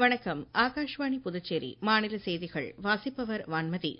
வணக்கம் ஆகாஷ்வாணி புதுச்சேரி மாநில செய்திகள் வாசிப்பவர் வான்மதி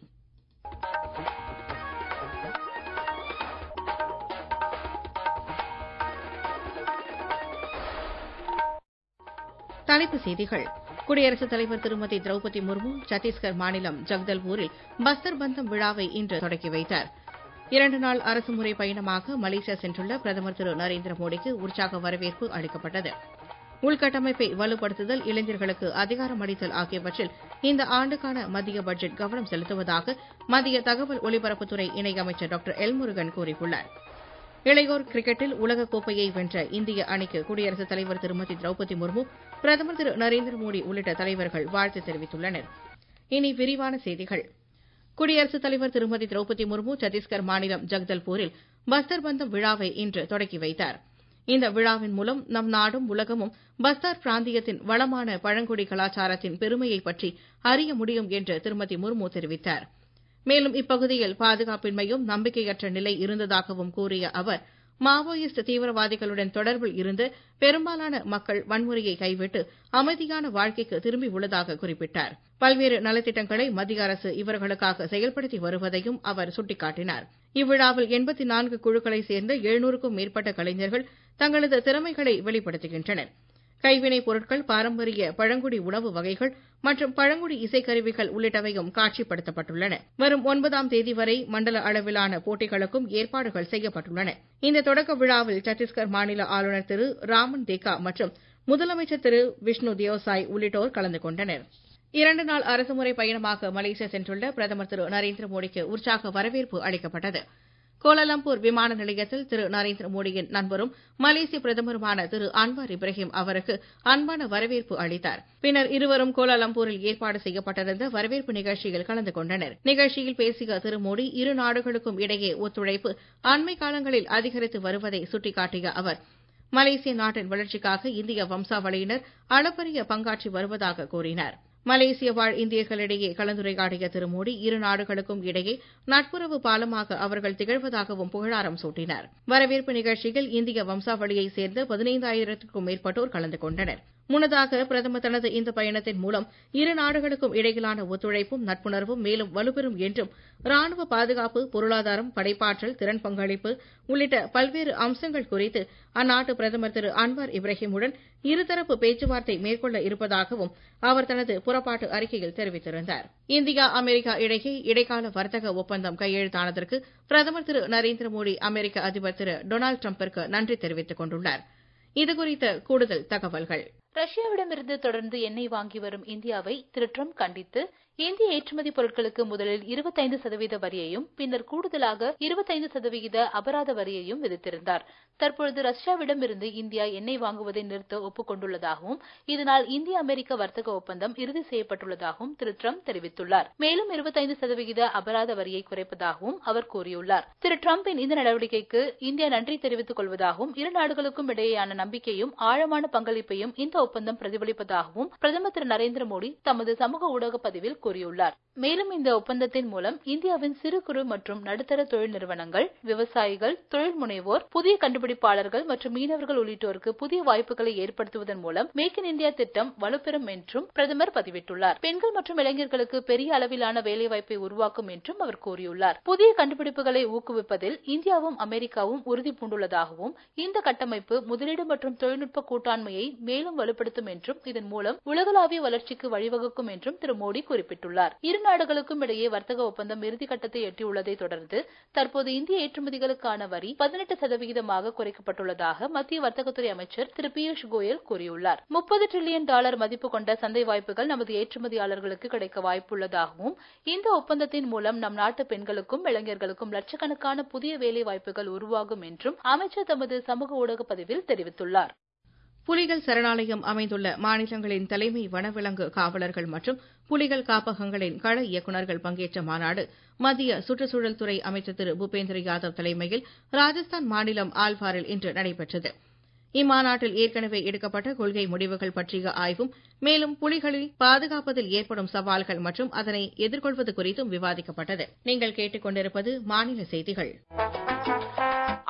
தலைப்புச் செய்திகள் குடியரசுத் தலைவர் திருமதி திரௌபதி முர்மு சத்தீஸ்கர் மாநிலம் ஜக்தல்பூரில் பஸ்தர் பந்தம் விழாவை இன்று தொடக்கி வைத்தார் இரண்டு நாள் அரசுமுறை பயணமாக மலேசியா சென்றுள்ள பிரதமர் திரு நரேந்திர மோடிக்கு உற்சாக வரவேற்பு அளிக்கப்பட்டது உள்கட்டமைப்பை வலுப்படுத்துதல் இளைஞர்களுக்கு அதிகாரமளித்தல் ஆகியவற்றில் இந்த ஆண்டுக்கான மத்திய பட்ஜெட் கவனம் செலுத்துவதாக மத்திய தகவல் ஒலிபரப்புத்துறை இணையமைச்சர் டாக்டர் எல் முருகன் கூறியுள்ளார் இளையோர் கிரிக்கெட்டில் உலகக் கோப்பையை வென்ற இந்திய அணிக்கு குடியரசுத் தலைவர் திருமதி திரௌபதி முர்மு பிரதமர் திரு நரேந்திர மோடி உள்ளிட்ட தலைவர்கள் வாழ்த்து தெரிவித்துள்ளனர் இனி விரிவான செய்திகள் குடியரசுத் தலைவர் திருமதி திரௌபதி முர்மு சத்தீஸ்கர் மாநிலம் ஜக்தல்பூரில் பஸ்தர் பந்தம் விழாவை இன்று தொடக்கி வைத்தார் இந்த விழாவின் மூலம் நம் நாடும் உலகமும் பஸ்தார் பிராந்தியத்தின் வளமான பழங்குடி கலாச்சாரத்தின் பெருமையை பற்றி அறிய முடியும் என்று திருமதி முர்மு தெரிவித்தார் மேலும் இப்பகுதியில் பாதுகாப்பின்மையும் நம்பிக்கையற்ற நிலை இருந்ததாகவும் கூறிய அவர் மாவோயிஸ்ட் தீவிரவாதிகளுடன் தொடர்பில் இருந்து பெரும்பாலான மக்கள் வன்முறையை கைவிட்டு அமைதியான வாழ்க்கைக்கு திரும்பியுள்ளதாக குறிப்பிட்டார் பல்வேறு நலத்திட்டங்களை மத்திய அரசு இவர்களுக்காக செயல்படுத்தி வருவதையும் அவர் சுட்டிக்காட்டினார் இவ்விழாவில் எண்பத்தி நான்கு குழுக்களைச் சேர்ந்த எழுநூறுக்கும் மேற்பட்ட கலைஞர்கள் தங்களது திறமைகளை வெளிப்படுத்துகின்றனர் கைவினைப் பொருட்கள் பாரம்பரிய பழங்குடி உணவு வகைகள் மற்றும் பழங்குடி இசைக்கருவிகள் உள்ளிட்டவையும் காட்சிப்படுத்தப்பட்டுள்ளன வரும் ஒன்பதாம் தேதி வரை மண்டல அளவிலான போட்டிகளுக்கும் ஏற்பாடுகள் செய்யப்பட்டுள்ளன இந்த தொடக்க விழாவில் சத்தீஸ்கர் மாநில ஆளுநர் திரு ராமன் தேக்கா மற்றும் முதலமைச்சர் திரு விஷ்ணு தியோசாய் உள்ளிட்டோர் கலந்து கொண்டனர் இரண்டு நாள் அரசுமுறை பயணமாக மலேசியா சென்றுள்ள பிரதமர் திரு நரேந்திர மோடிக்கு உற்சாக வரவேற்பு அளிக்கப்பட்டது கோலாலம்பூர் விமான நிலையத்தில் திரு நரேந்திர மோடியின் நண்பரும் மலேசிய பிரதமருமான திரு அன்வார் இப்ராஹிம் அவருக்கு அன்பான வரவேற்பு அளித்தார் பின்னர் இருவரும் கோலாலம்பூரில் ஏற்பாடு செய்யப்பட்டிருந்த வரவேற்பு நிகழ்ச்சியில் கலந்து கொண்டனர் நிகழ்ச்சியில் பேசிய திரு மோடி இரு நாடுகளுக்கும் இடையே ஒத்துழைப்பு அண்மை காலங்களில் அதிகரித்து வருவதை சுட்டிக்காட்டிய அவர் மலேசிய நாட்டின் வளர்ச்சிக்காக இந்திய வம்சாவளியினர் அளப்பரிய பங்காற்றி வருவதாக கூறினார் மலேசிய வாழ் இந்தியர்களிடையே கலந்துரையாடிய திரு மோடி இரு நாடுகளுக்கும் இடையே நட்புறவு பாலமாக அவர்கள் திகழ்வதாகவும் புகழாரம் சூட்டினார் வரவேற்பு நிகழ்ச்சியில் இந்திய வம்சாவளியைச் சேர்ந்த பதினைந்தாயிரத்திற்கும் மேற்பட்டோர் கலந்து கொண்டனர் முன்னதாக பிரதமர் தனது இந்த பயணத்தின் மூலம் இரு நாடுகளுக்கும் இடையிலான ஒத்துழைப்பும் நட்புணர்வும் மேலும் வலுப்பெறும் என்றும் ராணுவ பாதுகாப்பு பொருளாதாரம் படைப்பாற்றல் திறன் பங்களிப்பு உள்ளிட்ட பல்வேறு அம்சங்கள் குறித்து அந்நாட்டு பிரதமர் திரு அன்வார் இப்ராஹிமுடன் இருதரப்பு பேச்சுவார்த்தை மேற்கொள்ள இருப்பதாகவும் அவர் தனது புறப்பாட்டு அறிக்கையில் தெரிவித்திருந்தார் இந்தியா அமெரிக்கா இடையே இடைக்கால வர்த்தக ஒப்பந்தம் கையெழுத்தானதற்கு பிரதமர் திரு நரேந்திர மோடி அமெரிக்க அதிபர் திரு டொனால்டு டிரம்பிற்கு நன்றி தெரிவித்துக் கொண்டுள்ளார் இதுகுறித்த கூடுதல் தகவல்கள் ரஷ்யாவிடமிருந்து தொடர்ந்து எண்ணெய் வாங்கி வரும் இந்தியாவை திரு டிரம்ப் கண்டித்து இந்திய ஏற்றுமதி பொருட்களுக்கு முதலில் இருபத்தைந்து சதவீத வரியையும் பின்னர் கூடுதலாக இருபத்தைந்து சதவிகித அபராத வரியையும் விதித்திருந்தார் தற்பொழுது ரஷ்யாவிடம் இருந்து இந்தியா எண்ணெய் வாங்குவதை நிறுத்த ஒப்புக்கொண்டுள்ளதாகவும் இதனால் இந்திய அமெரிக்க வர்த்தக ஒப்பந்தம் இறுதி செய்யப்பட்டுள்ளதாகவும் திரு டிரம்ப் தெரிவித்துள்ளார் மேலும் இருபத்தைந்து சதவிகித அபராத வரியை குறைப்பதாகவும் அவர் கூறியுள்ளார் திரு டிரம்பின் இந்த நடவடிக்கைக்கு இந்தியா நன்றி தெரிவித்துக் கொள்வதாகவும் இரு நாடுகளுக்கும் இடையேயான நம்பிக்கையும் ஆழமான பங்களிப்பையும் இந்த ஒப்பந்தம் பிரதிபலிப்பதாகவும் பிரதமர் திரு நரேந்திர மோடி தமது சமூக ஊடக பதிவில் கூறியுள்ளார் மேலும் இந்த ஒப்பந்தத்தின் மூலம் இந்தியாவின் சிறு குறு மற்றும் நடுத்தர தொழில் நிறுவனங்கள் விவசாயிகள் தொழில் முனைவோர் புதிய கண்டுபிடிப்பாளர்கள் மற்றும் மீனவர்கள் உள்ளிட்டோருக்கு புதிய வாய்ப்புகளை ஏற்படுத்துவதன் மூலம் மேக் இன் இந்தியா திட்டம் வலுப்பெறும் என்றும் பிரதமர் பதிவிட்டுள்ளார் பெண்கள் மற்றும் இளைஞர்களுக்கு பெரிய அளவிலான வேலைவாய்ப்பை உருவாக்கும் என்றும் அவர் கூறியுள்ளார் புதிய கண்டுபிடிப்புகளை ஊக்குவிப்பதில் இந்தியாவும் அமெரிக்காவும் உறுதி பூண்டுள்ளதாகவும் இந்த கட்டமைப்பு முதலீடு மற்றும் தொழில்நுட்ப கூட்டாண்மையை மேலும் வலுப்படுத்தும் என்றும் இதன் மூலம் உலகளாவிய வளர்ச்சிக்கு வழிவகுக்கும் என்றும் திரு மோடி குறிப்பிட்டுள்ளார் இரு நாடுகளுக்கும் இடையே வர்த்தக ஒப்பந்தம் இறுதிக்கட்டத்தை எட்டியுள்ளதை தொடர்ந்து தற்போது இந்திய ஏற்றுமதிகளுக்கான வரி பதினெட்டு சதவிகிதமாக குறைக்கப்பட்டுள்ளதாக மத்திய வர்த்தகத்துறை அமைச்சர் திரு பியூஷ் கோயல் கூறியுள்ளார் முப்பது டிரில்லியன் டாலர் மதிப்பு கொண்ட சந்தை வாய்ப்புகள் நமது ஏற்றுமதியாளர்களுக்கு கிடைக்க வாய்ப்புள்ளதாகவும் இந்த ஒப்பந்தத்தின் மூலம் நம் நாட்டு பெண்களுக்கும் இளைஞர்களுக்கும் லட்சக்கணக்கான புதிய வேலை வாய்ப்புகள் உருவாகும் என்றும் அமைச்சர் தமது சமூக ஊடக பதிவில் தெரிவித்துள்ளார் புலிகள் சரணாலயம் அமைந்துள்ள மாநிலங்களின் தலைமை வனவிலங்கு காவலர்கள் மற்றும் புலிகள் காப்பகங்களின் கள இயக்குநர்கள் பங்கேற்ற மாநாடு மத்திய சுற்றுச்சூழல் துறை அமைச்சர் திரு பூபேந்திர யாதவ் தலைமையில் ராஜஸ்தான் மாநிலம் ஆல்வாரில் இன்று நடைபெற்றது இம்மாநாட்டில் ஏற்கனவே எடுக்கப்பட்ட கொள்கை முடிவுகள் பற்றிய ஆய்வும் மேலும் புலிகளை பாதுகாப்பதில் ஏற்படும் சவால்கள் மற்றும் அதனை எதிர்கொள்வது குறித்தும் விவாதிக்கப்பட்டது நீங்கள் கேட்டுக் கொண்டிருப்பது மாநில செய்திகள்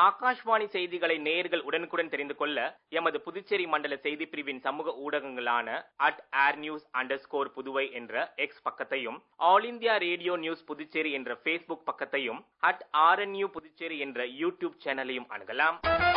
ஆகாஷ்வாணி செய்திகளை நேயர்கள் உடனுக்குடன் தெரிந்து கொள்ள எமது புதுச்சேரி மண்டல செய்தி பிரிவின் சமூக ஊடகங்களான அட் ஏர் நியூஸ் அண்டர் ஸ்கோர் புதுவை என்ற எக்ஸ் பக்கத்தையும் All India Radio News Puducherry என்ற ஃபேஸ்புக் பக்கத்தையும் அட் ஆர்என்யூ புதுச்சேரி என்ற யூடியூப் சேனலையும் அணுகலாம்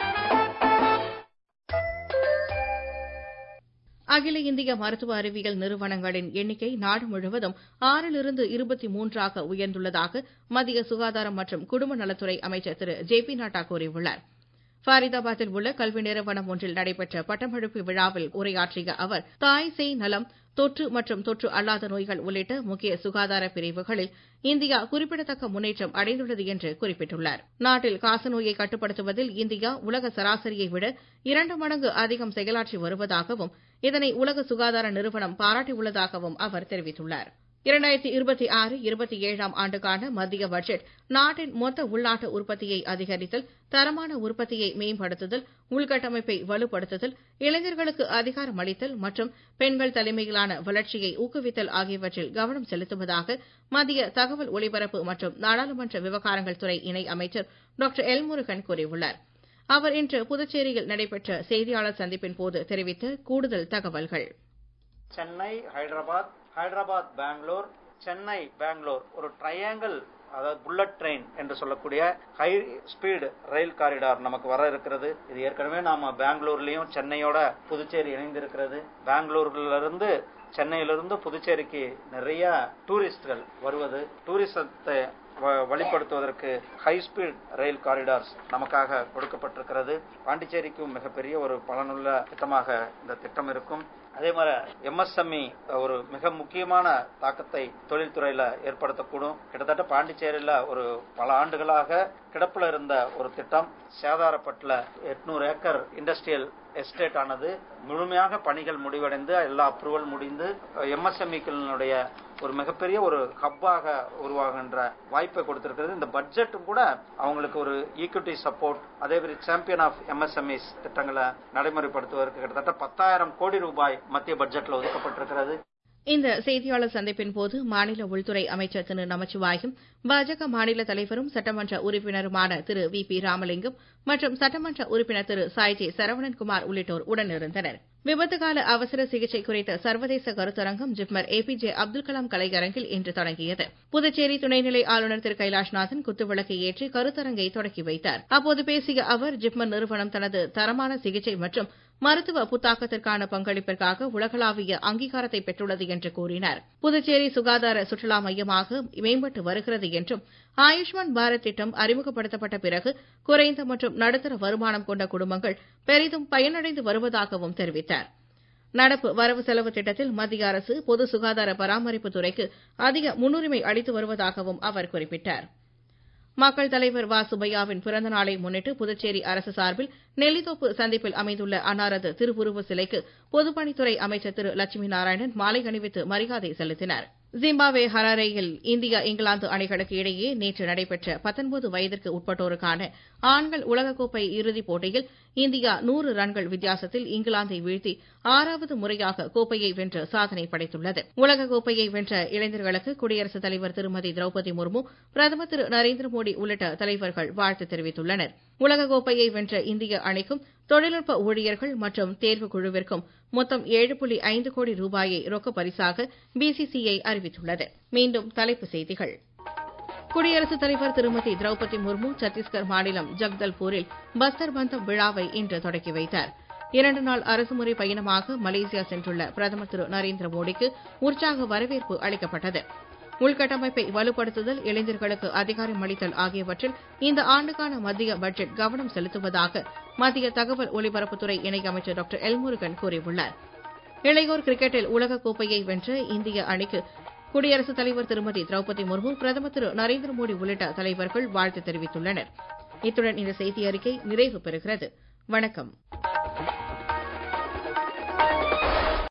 அகில இந்திய மருத்துவ அறிவியல் நிறுவனங்களின் எண்ணிக்கை நாடு முழுவதும் ஆறிலிருந்து இருபத்தி மூன்றாக உயர்ந்துள்ளதாக மத்திய சுகாதாரம் மற்றும் குடும்ப நலத்துறை அமைச்சர் திரு ஜே பி நட்டா கூறியுள்ளார் ஃபரிதாபாத்தில் உள்ள கல்வி நிறுவனம் ஒன்றில் நடைபெற்ற பட்டமளிப்பு விழாவில் உரையாற்றிய அவர் தாய் சேய் நலம் தொற்று மற்றும் தொற்று அல்லாத நோய்கள் உள்ளிட்ட முக்கிய சுகாதார பிரிவுகளில் இந்தியா குறிப்பிடத்தக்க முன்னேற்றம் அடைந்துள்ளது என்று குறிப்பிட்டுள்ளார் நாட்டில் காசநோயை கட்டுப்படுத்துவதில் இந்தியா உலக சராசரியை விட இரண்டு மடங்கு அதிகம் செயலாற்றி வருவதாகவும் இதனை உலக சுகாதார நிறுவனம் பாராட்டியுள்ளதாகவும் அவர் தெரிவித்துள்ளார் இரண்டாயிரத்தி இருபத்தி ஆறு இருபத்தி ஏழாம் ஆண்டுக்கான மத்திய பட்ஜெட் நாட்டின் மொத்த உள்நாட்டு உற்பத்தியை அதிகரித்தல் தரமான உற்பத்தியை மேம்படுத்துதல் உள்கட்டமைப்பை வலுப்படுத்துதல் இளைஞர்களுக்கு அதிகாரம் அளித்தல் மற்றும் பெண்கள் தலைமையிலான வளர்ச்சியை ஊக்குவித்தல் ஆகியவற்றில் கவனம் செலுத்துவதாக மத்திய தகவல் ஒலிபரப்பு மற்றும் நாடாளுமன்ற விவகாரங்கள் துறை இணை அமைச்சர் டாக்டர் எல் முருகன் கூறியுள்ளார் அவர் இன்று புதுச்சேரியில் நடைபெற்ற செய்தியாளர் சந்திப்பின் போது தெரிவித்த கூடுதல் தகவல்கள் சென்னை ஹைதராபாத் ஹைதராபாத் பெங்களூர் சென்னை பெங்களூர் ஒரு ட்ரையாங்கிள் அதாவது புல்லட் ட்ரெயின் என்று சொல்லக்கூடிய ஹை ஸ்பீடு ரயில் காரிடார் நமக்கு வர இருக்கிறது இது ஏற்கனவே நாம பெங்களூர்லயும் சென்னையோட புதுச்சேரி இணைந்திருக்கிறது பெங்களூர்ல இருந்து சென்னையிலிருந்து புதுச்சேரிக்கு நிறைய டூரிஸ்ட்கள் வருவது டூரிசத்தை வழிப்படுத்துவதற்கு ஹை ஸ்பீட் ரயில் காரிடார்ஸ் நமக்காக கொடுக்கப்பட்டிருக்கிறது பாண்டிச்சேரிக்கும் மிகப்பெரிய ஒரு பலனுள்ள திட்டமாக இந்த திட்டம் இருக்கும் அதே மாதிரி எம்எஸ்எம்இ ஒரு மிக முக்கியமான தாக்கத்தை தொழில்துறையில ஏற்படுத்தக்கூடும் கிட்டத்தட்ட பாண்டிச்சேரியில ஒரு பல ஆண்டுகளாக கிடப்புல இருந்த ஒரு திட்டம் சேதாரப்பட்டுல எட்நூறு ஏக்கர் இண்டஸ்ட்ரியல் எஸ்டேட் ஆனது முழுமையாக பணிகள் முடிவடைந்து எல்லா அப்ரூவல் முடிந்து எம்எஸ்எம்இக்களுடைய ஒரு மிகப்பெரிய ஒரு ஹப்பாக உருவாகின்ற வாய்ப்பை கொடுத்திருக்கிறது இந்த பட்ஜெட்டும் கூட அவங்களுக்கு ஒரு ஈக்விட்டி சப்போர்ட் அதே மாதிரி சாம்பியன் ஆஃப் எம்எஸ்எம்இஸ் திட்டங்களை நடைமுறைப்படுத்துவதற்கு கிட்டத்தட்ட பத்தாயிரம் கோடி ரூபாய் மத்திய பட்ஜெட்ல ஒதுக்கப்பட்டிருக்கிறது இந்த செய்தியாளர் சந்திப்பின் போது மாநில உள்துறை அமைச்சர் திரு நமச்சிவாயம் பாஜக மாநில தலைவரும் சட்டமன்ற உறுப்பினருமான திரு வி பி ராமலிங்கம் மற்றும் சட்டமன்ற உறுப்பினர் திரு சாய்ஜி சரவணன்குமார் உள்ளிட்டோர் உடனிருந்தனர் விபத்து கால அவசர சிகிச்சை குறித்த சர்வதேச கருத்தரங்கம் ஜிப்மர் ஏபிஜே அப்துல் கலாம் கலையரங்கில் இன்று தொடங்கியது புதுச்சேரி துணைநிலை ஆளுநர் திரு கைலாஷ்நாதன் குத்துவிளக்கை ஏற்றி கருத்தரங்கை தொடக்கி வைத்தார் அப்போது பேசிய அவர் ஜிப்மர் நிறுவனம் தனது தரமான சிகிச்சை மற்றும் மருத்துவ புத்தாக்கத்திற்கான பங்களிப்பிற்காக உலகளாவிய அங்கீகாரத்தை பெற்றுள்ளது என்று கூறினார் புதுச்சேரி சுகாதார சுற்றுலா மையமாக மேம்பட்டு வருகிறது என்றும் ஆயுஷ்மான் பாரத் திட்டம் அறிமுகப்படுத்தப்பட்ட பிறகு குறைந்த மற்றும் நடுத்தர வருமானம் கொண்ட குடும்பங்கள் பெரிதும் பயனடைந்து வருவதாகவும் தெரிவித்தார் நடப்பு வரவு செலவு திட்டத்தில் மத்திய அரசு பொது சுகாதார பராமரிப்பு துறைக்கு அதிக முன்னுரிமை அளித்து வருவதாகவும் அவர் குறிப்பிட்டார் மக்கள் தலைவர் வ சுப்பையாவின் பிறந்த நாளை முன்னிட்டு புதுச்சேரி அரசு சார்பில் நெல்லித்தோப்பு சந்திப்பில் அமைந்துள்ள அன்னாரது திருவுருவ சிலைக்கு பொதுப்பணித்துறை அமைச்சர் திரு லட்சுமி நாராயணன் மாலை அணிவித்து மரியாதை செலுத்தினார் ஜிம்பாப்வே ஹராரேயில் இந்தியா இங்கிலாந்து அணிகளுக்கு இடையே நேற்று நடைபெற்ற பத்தொன்பது வயதிற்கு உட்பட்டோருக்கான ஆண்கள் உலகக்கோப்பை இறுதிப் போட்டியில் இந்தியா நூறு ரன்கள் வித்தியாசத்தில் இங்கிலாந்தை வீழ்த்தி ஆறாவது முறையாக கோப்பையை வென்று சாதனை படைத்துள்ளது உலகக்கோப்பையை வென்ற இளைஞர்களுக்கு குடியரசுத் தலைவர் திருமதி திரௌபதி முர்மு பிரதமர் திரு நரேந்திர மோடி உள்ளிட்ட தலைவர்கள் வாழ்த்து தெரிவித்துள்ளனர் உலகக்கோப்பையை வென்ற இந்திய அணிக்கும் தொழில்நுட்ப ஊழியர்கள் மற்றும் தேர்வு குழுவிற்கும் மொத்தம் ஏழு புள்ளி ஐந்து கோடி ரூபாயை ரொக்க பரிசாக பிசிசிஐ அறிவித்துள்ளது மீண்டும் தலைப்புச் செய்திகள் குடியரசுத் தலைவர் திருமதி திரௌபதி முர்மு சத்தீஸ்கர் மாநிலம் ஜக்தல்பூரில் பஸ்தர் பந்தம் விழாவை இன்று தொடக்கி வைத்தார் இரண்டு நாள் அரசுமுறை பயணமாக மலேசியா சென்றுள்ள பிரதமர் திரு நரேந்திர மோடிக்கு உற்சாக வரவேற்பு அளிக்கப்பட்டது உள்கட்டமைப்பை வலுப்படுத்துதல் இளைஞர்களுக்கு அதிகாரம் அளித்தல் ஆகியவற்றில் இந்த ஆண்டுக்கான மத்திய பட்ஜெட் கவனம் செலுத்துவதாக மத்திய தகவல் ஒலிபரப்புத்துறை இணையமைச்சர் டாக்டர் எல்முருகன் கூறியுள்ளார் இளையோர் கிரிக்கெட்டில் உலகக்கோப்பையை வென்ற இந்திய அணிக்கு குடியரசுத் தலைவர் திருமதி திரௌபதி முர்மு பிரதமர் திரு நரேந்திர மோடி உள்ளிட்ட தலைவர்கள் வாழ்த்து தெரிவித்துள்ளனர் இத்துடன் இந்த செய்தி அறிக்கை நிறைவு பெறுகிறது வணக்கம்